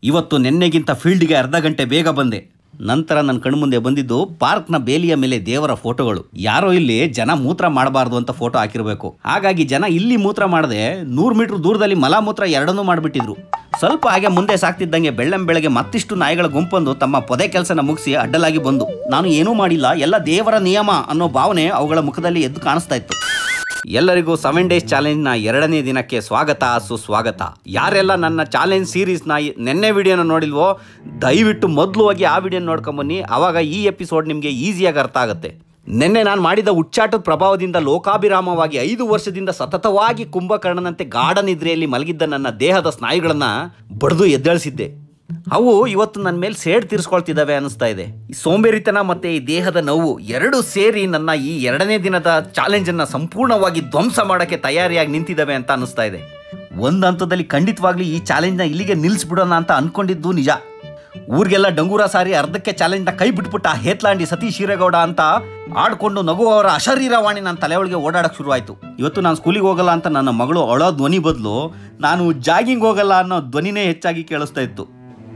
ಇವತ್ತು ನಿನ್ನೆಗಿಂತ ಫೀಲ್ಡ್ಗೆ ಅರ್ಧ ಗಂಟೆ ಬೇಗ ಬಂದೆ ನಂತರ ನನ್ನ ಕಣ್ಮುಂದೆ ಬಂದಿದ್ದು ಪಾರ್ಕ್ನ ಬೇಲಿಯ ಮೇಲೆ ದೇವರ ಫೋಟೋಗಳು ಯಾರೋ ಇಲ್ಲಿ ಜನ ಮೂತ್ರ ಮಾಡಬಾರ್ದು ಅಂತ ಫೋಟೋ ಹಾಕಿರಬೇಕು ಹಾಗಾಗಿ ಜನ ಇಲ್ಲಿ ಮೂತ್ರ ಮಾಡದೆ ನೂರು ಮೀಟರ್ ದೂರದಲ್ಲಿ ಮಲಮೂತ್ರ ಎರಡನ್ನೂ ಮಾಡಿಬಿಟ್ಟಿದ್ರು ಸ್ವಲ್ಪ ಹಾಗೆ ಮುಂದೆ ಸಾಕ್ತಿದ್ದಂಗೆ ಬೆಳ್ಳಂ ಬೆಳಗ್ಗೆ ಮತ್ತಿಷ್ಟು ನಾಯಿಗಳ ಗುಂಪೊಂದು ತಮ್ಮ ಪೊದೆ ಕೆಲಸನ ಮುಗಿಸಿ ಅಡ್ಡಲಾಗಿ ಬಂದು ನಾನು ಏನೂ ಮಾಡಿಲ್ಲ ಎಲ್ಲ ದೇವರ ನಿಯಮ ಅನ್ನೋ ಭಾವನೆ ಅವುಗಳ ಮುಖದಲ್ಲಿ ಎದ್ದು ಕಾಣಿಸ್ತಾ ಇತ್ತು ಎಲ್ಲರಿಗೂ ಸೆವೆನ್ ಡೇಸ್ ಚಾಲೆಂಜ್ನ ಎರಡನೇ ದಿನಕ್ಕೆ ಸ್ವಾಗತ ಸುಸ್ವಾಗತ ಯಾರೆಲ್ಲ ನನ್ನ ಚಾಲೆಂಜ್ ಸೀರೀಸ್ನ ನೆನ್ನೆ ವಿಡಿಯೋನ ನೋಡಿಲ್ವೋ ದಯವಿಟ್ಟು ಮೊದಲು ಹೋಗಿ ಆ ವಿಡಿಯೋ ನೋಡ್ಕೊಂಬನ್ನಿ ಆವಾಗ ಈ ಎಪಿಸೋಡ್ ನಿಮಗೆ ಈಸಿಯಾಗಿ ಅರ್ಥ ಆಗುತ್ತೆ ನಿನ್ನೆ ನಾನು ಮಾಡಿದ ಉಚ್ಚಾಟದ ಪ್ರಭಾವದಿಂದ ಲೋಕಾಭಿರಾಮವಾಗಿ ಐದು ವರ್ಷದಿಂದ ಸತತವಾಗಿ ಕುಂಭಕರ್ಣನಂತೆ ಗಾಢ ನಿದ್ರೆಯಲ್ಲಿ ಮಲಗಿದ್ದ ನನ್ನ ದೇಹದ ಸ್ನಾಯುಗಳನ್ನು ಬಡ್ದು ಎದ್ದೇಳಿಸಿದ್ದೆ ಅವು ಇವತ್ತು ನನ್ನ ಮೇಲೆ ಸೇಡ್ ತೀರಿಸ್ಕೊಳ್ತಿದ್ದಾವೆ ಅನಿಸ್ತಾ ಇದೆ ಈ ಸೋಂಬೇರಿತನ ಮತ್ತೆ ಈ ದೇಹದ ನೋವು ಎರಡು ಸೇರಿ ನನ್ನ ಈ ಎರಡನೇ ದಿನದ ಚಾಲೆಂಜನ್ನು ಸಂಪೂರ್ಣವಾಗಿ ಧ್ವಂಸ ಮಾಡೋಕ್ಕೆ ತಯಾರಿಯಾಗಿ ನಿಂತಿದ್ದಾವೆ ಅಂತ ಅನಿಸ್ತಾ ಇದೆ ಒಂದು ಹಂತದಲ್ಲಿ ಖಂಡಿತವಾಗ್ಲೂ ಈ ಚಾಲೆಂಜ್ನ ಇಲ್ಲಿಗೆ ನಿಲ್ಲಿಸ್ಬಿಡೋಣ ಅಂತ ಅನ್ಕೊಂಡಿದ್ದು ನಿಜ ಊರಿಗೆಲ್ಲ ಡಂಗೂರ ಸಾರಿ ಅರ್ಧಕ್ಕೆ ಚಾಲೆಂಜ್ನ ಕೈ ಬಿಟ್ಬಿಟ್ಟ ಹೇತ್ಲಾಂಡಿ ಸತೀಶ್ ಶಿರೇಗೌಡ ಅಂತ ಆಡ್ಕೊಂಡು ನಗುವವರ ಅಶರೀರವಾಣಿ ನನ್ನ ತಲೆ ಒಳಗೆ ಓಡಾಡಕ್ಕೆ ಶುರುವಾಯಿತು ಇವತ್ತು ನಾನು ಸ್ಕೂಲಿಗೆ ಹೋಗಲ್ಲ ಅಂತ ನನ್ನ ಮಗಳು ಅಳೋ ಧ್ವನಿ ಬದಲು ನಾನು ಜಾಗಿಂಗ್ ಹೋಗಲ್ಲ ಅನ್ನೋ ಧ್ವನಿನೇ ಹೆಚ್ಚಾಗಿ ಕೇಳಿಸ್ತಾ ಇತ್ತು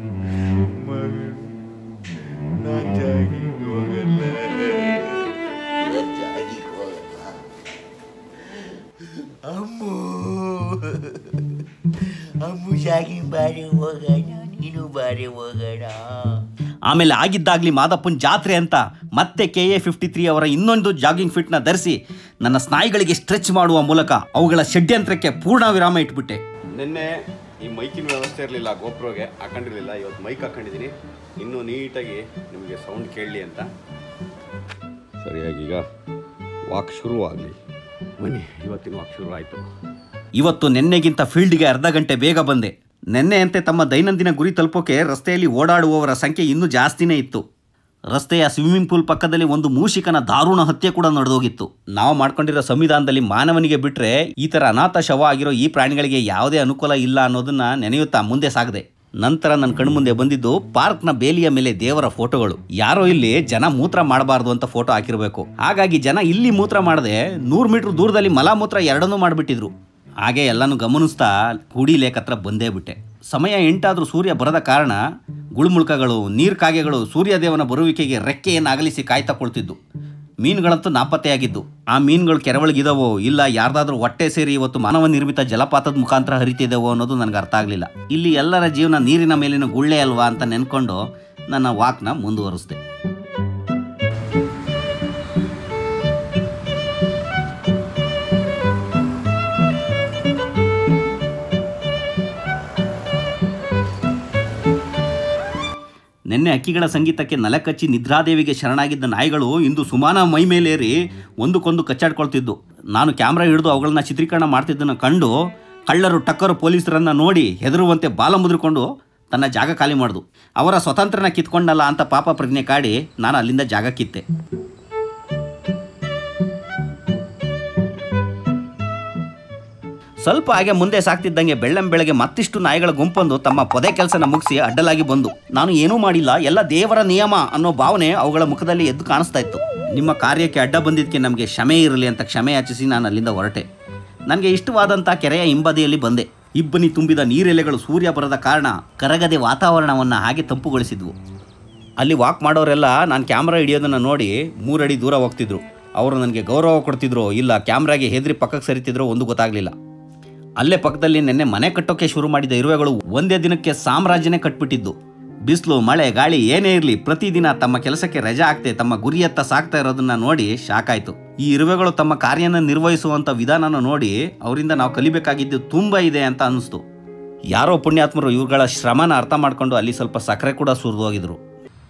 ನಾನ್ ಜಾಗಿಂಗ್ ಹೋಗಲ್ಲ ಅಮ್ಮು ಅಮ್ಮು ಜಾಗಿಂಗ್ ಬಾರಿ ಹೋಗೋಣ ನೀನು ಬಾರಿ ಹೋಗೋಣ ಆಮೇಲೆ ಆಗಿದ್ದಾಗ್ಲಿ ಮಾದಪ್ಪನ ಜಾತ್ರೆ ಅಂತ ಮತ್ತೆ ಕೆ ಎ ಫಿಫ್ಟಿ ತ್ರೀ ಅವರ ಇನ್ನೊಂದು ಜಾಗಿಂಗ್ ಫಿಟ್ನ ಧರಿಸಿ ನನ್ನ ಸ್ನಾಯುಗಳಿಗೆ ಸ್ಟ್ರೆಚ್ ಮಾಡುವ ಮೂಲಕ ಅವುಗಳ ಷಡ್ಯಂತ್ರಕ್ಕೆ ಪೂರ್ಣ ವಿರಾಮ ಇಟ್ಬಿಟ್ಟೆ ನಿನ್ನೆ ಈ ಮೈಕಿನ ವ್ಯವಸ್ಥೆ ಇರಲಿಲ್ಲ ಗೋಪ್ರೋಗೆ ಹಾಕೊಂಡಿರಲಿಲ್ಲ ಇವತ್ತು ಮೈಕ್ ಹಾಕೊಂಡಿದ್ದೀನಿ ಇನ್ನೂ ನೀಟಾಗಿ ನಿಮಗೆ ಸೌಂಡ್ ಕೇಳಲಿ ಅಂತ ಸರಿಯಾಗಿ ಈಗ ವಾಕ್ ಶುರುವಾಗಲಿ ಬನ್ನಿ ಇವತ್ತಿನ ವಾಕ್ ಶುರು ಆಯಿತು ಇವತ್ತು ನಿನ್ನೆಗಿಂತ ಫೀಲ್ಡ್ಗೆ ಅರ್ಧ ಗಂಟೆ ಬೇಗ ಬಂದೆ ನಿನ್ನೆಯಂತೆ ತಮ್ಮ ದೈನಂದಿನ ಗುರಿ ತಲುಪೋಕೆ ರಸ್ತೆಯಲ್ಲಿ ಓಡಾಡುವವರ ಸಂಖ್ಯೆ ಇನ್ನೂ ಜಾಸ್ತಿನೇ ಇತ್ತು ರಸ್ತೆಯ ಸ್ವಿಮ್ಮಿಂಗ್ ಪೂಲ್ ಪಕ್ಕದಲ್ಲಿ ಒಂದು ಮೂಷಿಕನ ದಾರುಣ ಹತ್ಯೆ ಕೂಡ ನಡೆದೋಗಿತ್ತು ನಾವು ಮಾಡ್ಕೊಂಡಿರೋ ಸಂವಿಧಾನದಲ್ಲಿ ಮಾನವನಿಗೆ ಬಿಟ್ಟರೆ ಈ ಥರ ಅನಾಥ ಶವ ಆಗಿರೋ ಈ ಪ್ರಾಣಿಗಳಿಗೆ ಯಾವುದೇ ಅನುಕೂಲ ಇಲ್ಲ ಅನ್ನೋದನ್ನ ನೆನೆಯುತ್ತಾ ಮುಂದೆ ಸಾಗದೆ ನಂತರ ನನ್ನ ಕಣ್ಮುಂದೆ ಬಂದಿದ್ದು ಪಾರ್ಕ್ನ ಬೇಲಿಯ ಮೇಲೆ ದೇವರ ಫೋಟೋಗಳು ಯಾರೋ ಇಲ್ಲಿ ಜನ ಮೂತ್ರ ಮಾಡಬಾರ್ದು ಅಂತ ಫೋಟೋ ಹಾಕಿರಬೇಕು ಹಾಗಾಗಿ ಜನ ಇಲ್ಲಿ ಮೂತ್ರ ಮಾಡದೆ ನೂರು ಮೀಟರ್ ದೂರದಲ್ಲಿ ಮಲಮೂತ್ರ ಎರಡನ್ನೂ ಮಾಡಿಬಿಟ್ಟಿದ್ರು ಹಾಗೆ ಎಲ್ಲನೂ ಗಮನಿಸ್ತಾ ಕೂಡಿ ಲೇಕ್ ಹತ್ರ ಬಂದೇ ಬಿಟ್ಟೆ ಸಮಯ ಎಂಟಾದರೂ ಸೂರ್ಯ ಬರದ ಕಾರಣ ಗುಳುಮುಳ್ಕಗಳು ನೀರು ಕಾಗೆಗಳು ಸೂರ್ಯದೇವನ ಬರುವಿಕೆಗೆ ರೆಕ್ಕೆಯನ್ನು ಅಗಲಿಸಿ ಕಾಯ್ತಾ ಕುಳ್ತಿದ್ದು ಮೀನುಗಳಂತೂ ನಾಪತ್ತೆಯಾಗಿದ್ದು ಆ ಮೀನುಗಳು ಕೆರವಳಿಗಿದಾವೋ ಇಲ್ಲ ಯಾರ್ದಾದ್ರೂ ಹೊಟ್ಟೆ ಸೇರಿ ಇವತ್ತು ಮಾನವ ನಿರ್ಮಿತ ಜಲಪಾತದ ಮುಖಾಂತರ ಹರಿತಿದ್ದಾವೋ ಅನ್ನೋದು ನನಗೆ ಅರ್ಥ ಆಗಲಿಲ್ಲ ಇಲ್ಲಿ ಎಲ್ಲರ ಜೀವನ ನೀರಿನ ಮೇಲಿನ ಗುಳ್ಳೆ ಅಲ್ವಾ ಅಂತ ನೆನ್ಕೊಂಡು ನನ್ನ ವಾಕ್ನ ಮುಂದುವರಿಸಿದೆ ನಿನ್ನೆ ಅಕ್ಕಿಗಳ ಸಂಗೀತಕ್ಕೆ ನೆಲಕಚ್ಚಿ ನಿದ್ರಾದೇವಿಗೆ ಶರಣಾಗಿದ್ದ ನಾಯಿಗಳು ಇಂದು ಸುಮಾನ ಮೈ ಮೇಲೇರಿ ಒಂದಕ್ಕೊಂದು ಕಚ್ಚಾಡ್ಕೊಳ್ತಿದ್ದು ನಾನು ಕ್ಯಾಮ್ರಾ ಹಿಡಿದು ಅವುಗಳನ್ನ ಚಿತ್ರೀಕರಣ ಮಾಡ್ತಿದ್ದನ್ನು ಕಂಡು ಕಳ್ಳರು ಟಕ್ಕರು ಪೊಲೀಸರನ್ನ ನೋಡಿ ಹೆದರುವಂತೆ ಬಾಲ ಮುದ್ರಿಕೊಂಡು ತನ್ನ ಜಾಗ ಖಾಲಿ ಮಾಡ್ದು ಅವರ ಸ್ವತಂತ್ರನ ಕಿತ್ಕೊಂಡಲ್ಲ ಅಂತ ಪಾಪ ಪ್ರಜ್ಞೆ ಕಾಡಿ ನಾನು ಅಲ್ಲಿಂದ ಜಾಗ ಕಿತ್ತೆ ಸ್ವಲ್ಪ ಹಾಗೆ ಮುಂದೆ ಸಾಕ್ತಿದ್ದಂಗೆ ಬೆಳ್ಳಂ ಬೆಳಗ್ಗೆ ಮತ್ತಿಷ್ಟು ನಾಯಿಗಳ ಗುಂಪೊಂದು ತಮ್ಮ ಪೊದೆ ಕೆಲಸನ ಮುಗಿಸಿ ಅಡ್ಡಲಾಗಿ ಬಂದು ನಾನು ಏನೂ ಮಾಡಿಲ್ಲ ಎಲ್ಲ ದೇವರ ನಿಯಮ ಅನ್ನೋ ಭಾವನೆ ಅವುಗಳ ಮುಖದಲ್ಲಿ ಎದ್ದು ಕಾಣಿಸ್ತಾ ಇತ್ತು ನಿಮ್ಮ ಕಾರ್ಯಕ್ಕೆ ಅಡ್ಡ ಬಂದಿದ್ದಕ್ಕೆ ನಮಗೆ ಕ್ಷಮೆ ಇರಲಿ ಅಂತ ಕ್ಷಮೆ ಯಾಚಿಸಿ ನಾನು ಅಲ್ಲಿಂದ ಹೊರಟೆ ನನಗೆ ಇಷ್ಟವಾದಂಥ ಕೆರೆಯ ಹಿಂಬದಿಯಲ್ಲಿ ಬಂದೆ ಇಬ್ಬನಿ ತುಂಬಿದ ನೀರೆಲೆಗಳು ಸೂರ್ಯ ಬರದ ಕಾರಣ ಕರಗದೆ ವಾತಾವರಣವನ್ನು ಹಾಗೆ ತಂಪುಗೊಳಿಸಿದ್ವು ಅಲ್ಲಿ ವಾಕ್ ಮಾಡೋರೆಲ್ಲ ನಾನು ಕ್ಯಾಮ್ರಾ ಹಿಡಿಯೋದನ್ನು ನೋಡಿ ಮೂರಡಿ ದೂರ ಹೋಗ್ತಿದ್ರು ಅವರು ನನಗೆ ಗೌರವ ಕೊಡ್ತಿದ್ರು ಇಲ್ಲ ಕ್ಯಾಮ್ರಾಗೆ ಹೆದರಿ ಪಕ್ಕಕ್ಕೆ ಸರಿತಿದ್ರು ಒಂದು ಗೊತ್ತಾಗಲಿಲ್ಲ ಅಲ್ಲೇ ಪಕ್ಕದಲ್ಲಿ ನಿನ್ನೆ ಮನೆ ಕಟ್ಟೋಕೆ ಶುರು ಮಾಡಿದ ಇರುವೆಗಳು ಒಂದೇ ದಿನಕ್ಕೆ ಸಾಮ್ರಾಜ್ಯನೇ ಕಟ್ಬಿಟ್ಟಿದ್ದು ಬಿಸಿಲು ಮಳೆ ಗಾಳಿ ಏನೇ ಇರಲಿ ಪ್ರತಿದಿನ ತಮ್ಮ ಕೆಲಸಕ್ಕೆ ರಜೆ ಆಗ್ತೆ ತಮ್ಮ ಗುರಿಯತ್ತ ಸಾಕ್ತಾ ಇರೋದನ್ನ ನೋಡಿ ಶಾಕ್ ಆಯ್ತು ಈ ಇರುವೆಗಳು ತಮ್ಮ ಕಾರ್ಯನ ನಿರ್ವಹಿಸುವಂಥ ವಿಧಾನನ ನೋಡಿ ಅವರಿಂದ ನಾವು ಕಲಿಬೇಕಾಗಿದ್ದು ತುಂಬ ಇದೆ ಅಂತ ಅನಿಸ್ತು ಯಾರೋ ಪುಣ್ಯಾತ್ಮರು ಇವುಗಳ ಶ್ರಮನ ಅರ್ಥ ಮಾಡ್ಕೊಂಡು ಅಲ್ಲಿ ಸ್ವಲ್ಪ ಸಕ್ಕರೆ ಕೂಡ ಸುರಿದು ಹೋಗಿದ್ರು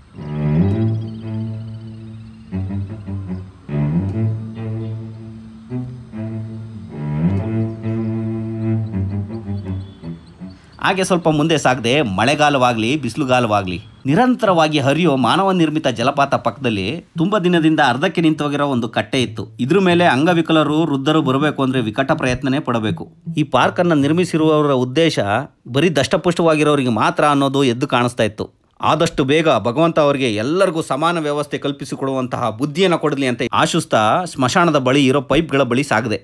ಹಾಗೆ ಸ್ವಲ್ಪ ಮುಂದೆ ಸಾಗದೆ ಮಳೆಗಾಲವಾಗಲಿ ಬಿಸಿಲುಗಾಲವಾಗಲಿ ನಿರಂತರವಾಗಿ ಹರಿಯೋ ಮಾನವ ನಿರ್ಮಿತ ಜಲಪಾತ ಪಕ್ಕದಲ್ಲಿ ತುಂಬ ದಿನದಿಂದ ಅರ್ಧಕ್ಕೆ ನಿಂತೋಗಿರೋ ಒಂದು ಕಟ್ಟೆ ಇತ್ತು ಇದ್ರ ಮೇಲೆ ಅಂಗವಿಕಲರು ವೃದ್ಧರು ಬರಬೇಕು ಅಂದರೆ ವಿಕಟ ಪ್ರಯತ್ನನೇ ಪಡಬೇಕು ಈ ಪಾರ್ಕನ್ನು ನಿರ್ಮಿಸಿರುವವರ ಉದ್ದೇಶ ಬರೀ ದಷ್ಟಪುಷ್ಟವಾಗಿರೋರಿಗೆ ಮಾತ್ರ ಅನ್ನೋದು ಎದ್ದು ಕಾಣಿಸ್ತಾ ಇತ್ತು ಆದಷ್ಟು ಬೇಗ ಭಗವಂತ ಅವರಿಗೆ ಎಲ್ಲರಿಗೂ ಸಮಾನ ವ್ಯವಸ್ಥೆ ಕಲ್ಪಿಸಿಕೊಡುವಂತಹ ಬುದ್ಧಿಯನ್ನು ಕೊಡಲಿ ಅಂತ ಆಶಿಸ್ತಾ ಸ್ಮಶಾನದ ಬಳಿ ಇರೋ ಪೈಪ್ಗಳ ಬಳಿ ಸಾಗದೆ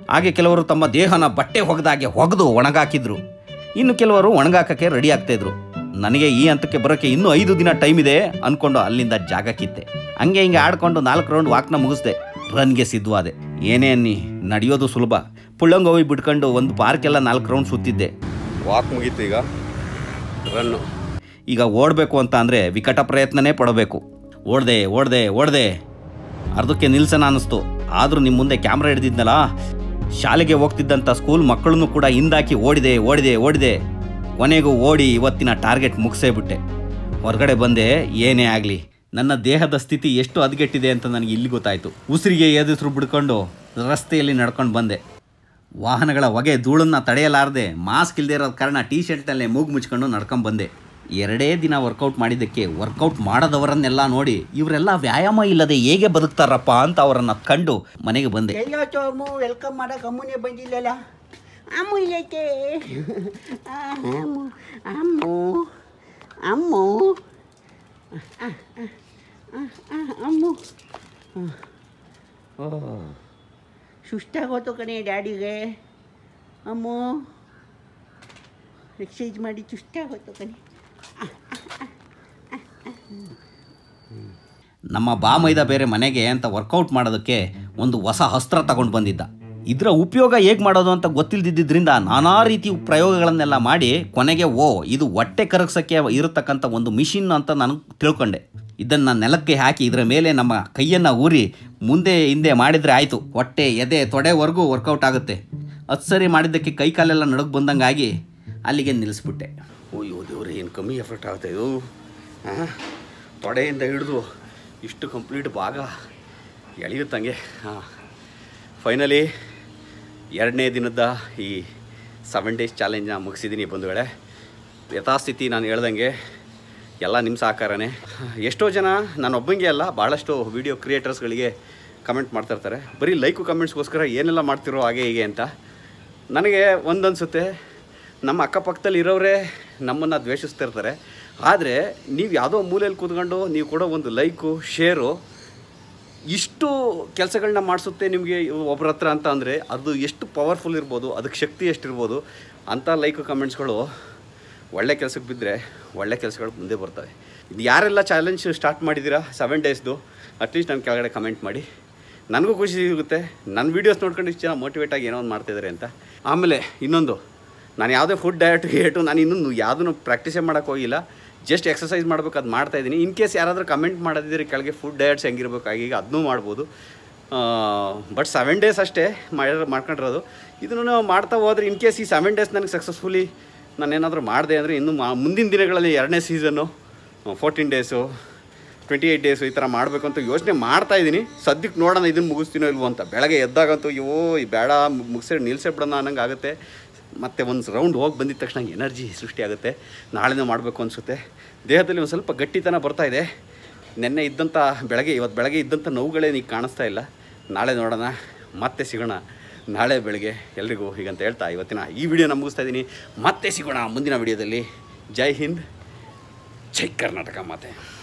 ಹಾಗೆ ಕೆಲವರು ತಮ್ಮ ದೇಹನ ಬಟ್ಟೆ ಹೊಗೆದಾಗೆ ಹೊಗೆದು ಒಣಗಾಕಿದ್ರು ಇನ್ನು ಕೆಲವರು ಒಣಗಾಕಕ್ಕೆ ರೆಡಿ ಆಗ್ತಾಯಿದ್ರು ನನಗೆ ಈ ಹಂತಕ್ಕೆ ಬರೋಕ್ಕೆ ಇನ್ನೂ ಐದು ದಿನ ಟೈಮ್ ಇದೆ ಅಂದ್ಕೊಂಡು ಅಲ್ಲಿಂದ ಜಾಗ ಕಿತ್ತೆ ಹಂಗೆ ಹಿಂಗೆ ಆಡ್ಕೊಂಡು ನಾಲ್ಕು ರೌಂಡ್ ವಾಕ್ನ ಮುಗಿಸ್ದೆ ರನ್ಗೆ ಸಿದ್ಧವಾದೆ ಏನೇ ಅನ್ನಿ ನಡೆಯೋದು ಸುಲಭ ಪುಳ್ಳಂಗೋವಿ ಬಿಡ್ಕೊಂಡು ಒಂದು ಪಾರ್ಕೆಲ್ಲ ನಾಲ್ಕು ರೌಂಡ್ ಸುತ್ತಿದ್ದೆ ವಾಕ್ ಮುಗೀತು ಈಗ ರನ್ನು ಈಗ ಓಡಬೇಕು ಅಂತ ಅಂದರೆ ವಿಕಟ ಪ್ರಯತ್ನನೇ ಪಡಬೇಕು ಓಡ್ದೆ ಓಡ್ದೆ ಓಡ್ದೆ ಅರ್ಧಕ್ಕೆ ನಿಲ್ಸನ ಅನ್ನಿಸ್ತು ಆದರೂ ನಿಮ್ಮ ಮುಂದೆ ಕ್ಯಾಮ್ರಾ ಹಿಡ್ದಿದ್ನಲ್ಲ ಶಾಲೆಗೆ ಹೋಗ್ತಿದ್ದಂಥ ಸ್ಕೂಲ್ ಮಕ್ಕಳನ್ನು ಕೂಡ ಹಿಂದಾಕಿ ಓಡಿದೆ ಓಡಿದೆ ಓಡಿದೆ ಕೊನೆಗೂ ಓಡಿ ಇವತ್ತಿನ ಟಾರ್ಗೆಟ್ ಮುಗಿಸೇ ಬಿಟ್ಟೆ ಹೊರಗಡೆ ಬಂದೆ ಏನೇ ಆಗಲಿ ನನ್ನ ದೇಹದ ಸ್ಥಿತಿ ಎಷ್ಟು ಹದಗೆಟ್ಟಿದೆ ಅಂತ ನನಗೆ ಇಲ್ಲಿ ಗೊತ್ತಾಯಿತು ಉಸಿರಿಗೆ ಎದುರು ಬಿಡ್ಕೊಂಡು ರಸ್ತೆಯಲ್ಲಿ ನಡ್ಕೊಂಡು ಬಂದೆ ವಾಹನಗಳ ಹೊಗೆ ಧೂಳನ್ನ ತಡೆಯಲಾರದೆ ಮಾಸ್ಕ್ ಇಲ್ಲದೆ ಇರೋ ಕಾರಣ ಟೀ ಶರ್ಟ್ನಲ್ಲೇ ಮೂಗು ಮುಚ್ಕೊಂಡು ನಡ್ಕೊಂಡು ಬಂದೆ ಎರಡೇ ದಿನ ವರ್ಕೌಟ್ ಮಾಡಿದ್ದಕ್ಕೆ ವರ್ಕೌಟ್ ಮಾಡದವರನ್ನೆಲ್ಲ ನೋಡಿ ಇವರೆಲ್ಲ ವ್ಯಾಯಾಮ ಇಲ್ಲದೆ ಹೇಗೆ ಬದುಕ್ತಾರಪ್ಪ ಅಂತ ಅವರನ್ನು ಕಂಡು ಮನೆಗೆ ಬಂದೆ ಎಲ್ಲೋ ಚೋಮು ವೆಲ್ಕಮ್ ಮಾಡಕ್ಕೆ ಅಮ್ಮನೇ ಬಂದಿಲ್ಲಲ್ಲ ಅಮ್ಮು ಇಲ್ಲೈತೆ ಆ, ಅಮ್ಮು ಅಮ್ಮು ಅಮ್ಮು ಆ, ಆ, ಆ, ಆ, ಅಮ್ಮು ಆ. ಓ ಸುಸ್ತಾಗೋತು ಕಣೆ ಡ್ಯಾಡಿಗೆ ಅಮ್ಮು ಎಕ್ಸೈಸ್ ಮಾಡಿ ಸುಸ್ತಾಗೋತು ಕಣೆ ನಮ್ಮ ಬಾಮೈದ ಬೇರೆ ಮನೆಗೆ ಅಂತ ವರ್ಕೌಟ್ ಮಾಡೋದಕ್ಕೆ ಒಂದು ಹೊಸ ಅಸ್ತ್ರ ತಗೊಂಡು ಬಂದಿದ್ದ ಇದರ ಉಪಯೋಗ ಹೇಗೆ ಮಾಡೋದು ಅಂತ ಗೊತ್ತಿಲ್ಲದಿದ್ದರಿಂದ ನಾನಾ ರೀತಿ ಪ್ರಯೋಗಗಳನ್ನೆಲ್ಲ ಮಾಡಿ ಕೊನೆಗೆ ಓ ಇದು ಹೊಟ್ಟೆ ಕರಗ್ಸೋಕ್ಕೆ ಇರತಕ್ಕಂಥ ಒಂದು ಮಿಷಿನ್ ಅಂತ ನಾನು ತಿಳ್ಕೊಂಡೆ ಇದನ್ನು ನೆಲಕ್ಕೆ ಹಾಕಿ ಇದರ ಮೇಲೆ ನಮ್ಮ ಕೈಯನ್ನು ಊರಿ ಮುಂದೆ ಹಿಂದೆ ಮಾಡಿದರೆ ಆಯಿತು ಹೊಟ್ಟೆ ಎದೆ ತೊಡೆವರೆಗೂ ವರ್ಕೌಟ್ ಆಗುತ್ತೆ ಹತ್ತು ಸರಿ ಮಾಡಿದ್ದಕ್ಕೆ ಕೈ ಕಾಲೆಲ್ಲ ನಡುಗ್ ಬಂದಂಗಾಗಿ ಅಲ್ಲಿಗೆ ನಿಲ್ಲಿಸ್ಬಿಟ್ಟೆ ಅಯ್ಯೋ ದೇವ್ರೆ ಏನು ಕಮ್ಮಿ ಎಫೆಕ್ಟ್ ಆಗ್ತಾ ಇದು ಹಾಂ ತೊಡೆಯಿಂದ ಹಿಡಿದು ಇಷ್ಟು ಕಂಪ್ಲೀಟ್ ಭಾಗ ಎಳೆಯುತ್ತಂಗೆ ಹಾಂ ಫೈನಲಿ ಎರಡನೇ ದಿನದ ಈ ಸೆವೆನ್ ಡೇಸ್ ಚಾಲೆಂಜ್ನ ಮುಗಿಸಿದ್ದೀನಿ ಬಂಧುಗಳೇ ಯಥಾಸ್ಥಿತಿ ನಾನು ಹೇಳ್ದಂಗೆ ಎಲ್ಲ ನಿಮ್ಮ ಸಹಕಾರನೇ ಎಷ್ಟೋ ಜನ ನಾನು ಒಬ್ಬಂಗೆ ಅಲ್ಲ ಭಾಳಷ್ಟು ವೀಡಿಯೋ ಕ್ರಿಯೇಟರ್ಸ್ಗಳಿಗೆ ಕಮೆಂಟ್ ಮಾಡ್ತಿರ್ತಾರೆ ಬರೀ ಲೈಕು ಕಮೆಂಟ್ಸ್ಗೋಸ್ಕರ ಏನೆಲ್ಲ ಮಾಡ್ತಿರೋ ಹಾಗೆ ಹೀಗೆ ಅಂತ ನನಗೆ ಒಂದನ್ಸುತ್ತೆ ನಮ್ಮ ಅಕ್ಕಪಕ್ಕದಲ್ಲಿ ಇರೋರೇ ನಮ್ಮನ್ನು ದ್ವೇಷಿಸ್ತಿರ್ತಾರೆ ಆದರೆ ನೀವು ಯಾವುದೋ ಮೂಲೆಯಲ್ಲಿ ಕೂತ್ಕೊಂಡು ನೀವು ಕೊಡೋ ಒಂದು ಲೈಕು ಶೇರು ಇಷ್ಟು ಕೆಲಸಗಳನ್ನ ಮಾಡಿಸುತ್ತೆ ನಿಮಗೆ ಒಬ್ಬರ ಹತ್ರ ಅಂತ ಅಂದರೆ ಅದು ಎಷ್ಟು ಪವರ್ಫುಲ್ ಇರ್ಬೋದು ಅದಕ್ಕೆ ಶಕ್ತಿ ಎಷ್ಟಿರ್ಬೋದು ಅಂಥ ಲೈಕ್ ಕಮೆಂಟ್ಸ್ಗಳು ಒಳ್ಳೆ ಕೆಲಸಕ್ಕೆ ಬಿದ್ದರೆ ಒಳ್ಳೆ ಕೆಲಸಗಳು ಮುಂದೆ ಬರ್ತವೆ ಇದು ಯಾರೆಲ್ಲ ಚಾಲೆಂಜ್ ಸ್ಟಾರ್ಟ್ ಮಾಡಿದ್ದೀರಾ ಸೆವೆನ್ ಡೇಸ್ದು ಅಟ್ಲೀಸ್ಟ್ ನನ್ನ ಕೆಳಗಡೆ ಕಮೆಂಟ್ ಮಾಡಿ ನನಗೂ ಖುಷಿ ಸಿಗುತ್ತೆ ನನ್ನ ವೀಡಿಯೋಸ್ ನೋಡ್ಕೊಂಡು ಇಷ್ಟು ಜನ ಮೋಟಿವೇಟ್ ಆಗಿ ಏನೋ ಒಂದು ಮಾಡ್ತಿದ್ದಾರೆ ಅಂತ ಆಮೇಲೆ ಇನ್ನೊಂದು ನಾನು ಯಾವುದೇ ಫುಡ್ ಡಯಟ್ ಗೇಟು ನಾನು ಇನ್ನೂ ಯಾವುದನ್ನು ಪ್ರಾಕ್ಟೀಸೇ ಮಾಡೋಕ್ಕೆ ಹೋಗಿಲ್ಲ ಜಸ್ಟ್ ಎಕ್ಸಸೈಸ್ ಮಾಡ್ಬೇಕು ಅದು ಮಾಡ್ತಾ ಇದ್ದೀನಿ ಇನ್ ಕೇಸ್ ಯಾರಾದರೂ ಕಮೆಂಟ್ ಮಾಡೋದಿದ್ರೆ ಕೆಳಗೆ ಫುಡ್ ಡಯಟ್ಸ್ ಹೆಂಗಿರ್ಬೇಕು ಈಗ ಅದನ್ನೂ ಮಾಡ್ಬೋದು ಬಟ್ ಸೆವೆನ್ ಡೇಸ್ ಅಷ್ಟೇ ಮಾಡಿ ಮಾಡ್ಕೊಂಡಿರೋದು ಇದನ್ನು ಮಾಡ್ತಾ ಹೋದ್ರೆ ಇನ್ ಕೇಸ್ ಈ ಸೆವೆನ್ ಡೇಸ್ ನನಗೆ ಸಕ್ಸಸ್ಫುಲಿ ನಾನೇನಾದರೂ ಮಾಡಿದೆ ಅಂದರೆ ಇನ್ನು ಮಾ- ಮುಂದಿನ ದಿನಗಳಲ್ಲಿ ಎರಡನೇ ಸೀಸನ್ನು fourteen days twenty eight days ಈ ಥರ ಮಾಡಬೇಕು ಅಂತ ಯೋಚನೆ ಮಾಡ್ತಾ ಇದ್ದೀನಿ ಸದ್ಯಕ್ಕೆ ನೋಡೋಣ ಇದನ್ನು ಮುಗಿಸ್ತೀನೋ ಇಲ್ವೋ ಅಂತ ಬೆಳಗ್ಗೆ ಎದ್ದಾಗಂತೂ ಅಯ್ಯೋ ಈ ಬೇಡ ಮುಗಿಸಿ ನಿಲ್ಸೇ ಬಿಡೋಣ ಅನ್ನಂಗೆ ಆಗುತ್ತೆ ಮತ್ತು ಒಂದು ರೌಂಡ್ ಹೋಗಿ ಬಂದಿದ ತಕ್ಷಣ ಎನರ್ಜಿ ಸೃಷ್ಟಿಯಾಗುತ್ತೆ ನಾಳೆನೂ ಮಾಡಬೇಕು ಅನಿಸುತ್ತೆ ದೇಹದಲ್ಲಿ ಒಂದು ಸ್ವಲ್ಪ ಗಟ್ಟಿತನ ಬರ್ತಾ ಇದೆ ನಿನ್ನೆ ಇದ್ದಂಥ ಬೆಳಗ್ಗೆ ಇವತ್ತು ಬೆಳಗ್ಗೆ ಇದ್ದಂಥ ನೋವುಗಳೇ ನೀನು ಕಾಣಿಸ್ತಾ ಇಲ್ಲ ನಾಳೆ ನೋಡೋಣ ಮತ್ತೆ ಸಿಗೋಣ ನಾಳೆ ಬೆಳಗ್ಗೆ ಎಲ್ರಿಗೂ ಹೀಗಂತ ಹೇಳ್ತಾ ಇವತ್ತಿನ ಈ ವಿಡಿಯೋನ ಮುಗಿಸ್ತಾ ಇದ್ದೀನಿ ಮತ್ತೆ ಸಿಗೋಣ ಮುಂದಿನ ವಿಡಿಯೋದಲ್ಲಿ ಜೈ ಹಿಂದ್ ಜೈ ಕರ್ನಾಟಕ ಮಾತೆ